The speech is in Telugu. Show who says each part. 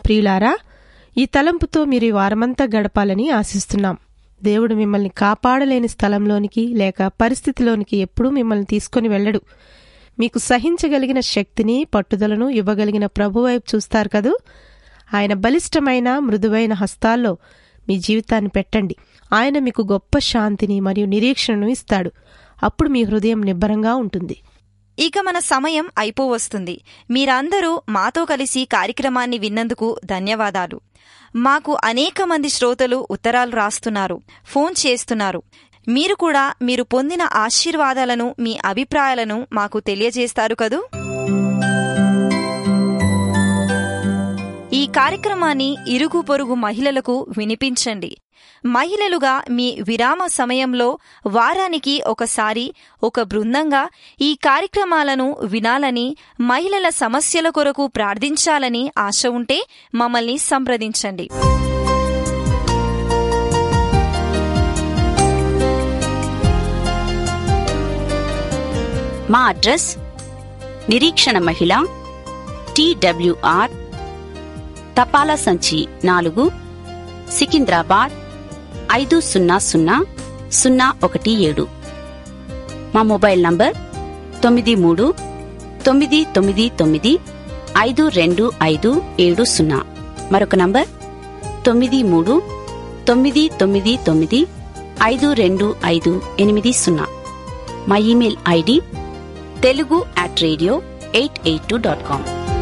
Speaker 1: ప్రియులారా ఈ తలంపుతో మీరు ఈ వారమంతా గడపాలని ఆశిస్తున్నాం దేవుడు మిమ్మల్ని కాపాడలేని స్థలంలోనికి లేక పరిస్థితిలోనికి ఎప్పుడూ మిమ్మల్ని తీసుకొని వెళ్ళడు మీకు సహించగలిగిన శక్తిని పట్టుదలను ఇవ్వగలిగిన ప్రభువైపు చూస్తారు కదూ ఆయన బలిష్టమైన మృదువైన హస్తాల్లో మీ జీవితాన్ని పెట్టండి ఆయన మీకు గొప్ప శాంతిని మరియు నిరీక్షణను ఇస్తాడు అప్పుడు మీ హృదయం నిబ్బరంగా ఉంటుంది
Speaker 2: ఇక మన సమయం అయిపోవస్తుంది మీరందరూ మాతో కలిసి కార్యక్రమాన్ని విన్నందుకు ధన్యవాదాలు మాకు అనేక మంది శ్రోతలు ఉత్తరాలు రాస్తున్నారు ఫోన్ చేస్తున్నారు మీరు కూడా మీరు పొందిన ఆశీర్వాదాలను మీ అభిప్రాయాలను మాకు తెలియజేస్తారు కదూ ఈ కార్యక్రమాన్ని ఇరుగు పొరుగు మహిళలకు వినిపించండి మహిళలుగా మీ విరామ సమయంలో వారానికి ఒకసారి ఒక బృందంగా ఈ కార్యక్రమాలను వినాలని మహిళల సమస్యల కొరకు ప్రార్థించాలని ఆశ ఉంటే మమ్మల్ని సంప్రదించండి
Speaker 3: మా అడ్రస్ నిరీక్షణ మహిళ టిడబ్ల్యూఆర్ తపాలా సంచి నాలుగు సికింద్రాబాద్ ఐదు సున్నా సున్నా సున్నా ఒకటి ఏడు మా మొబైల్ నంబర్ తొమ్మిది మూడు తొమ్మిది తొమ్మిది తొమ్మిది ఐదు రెండు ఐదు ఏడు సున్నా మరొక నంబర్ తొమ్మిది మూడు తొమ్మిది తొమ్మిది తొమ్మిది ఐదు రెండు ఐదు ఎనిమిది సున్నా మా email ID Telugu at radio eight eight two dot com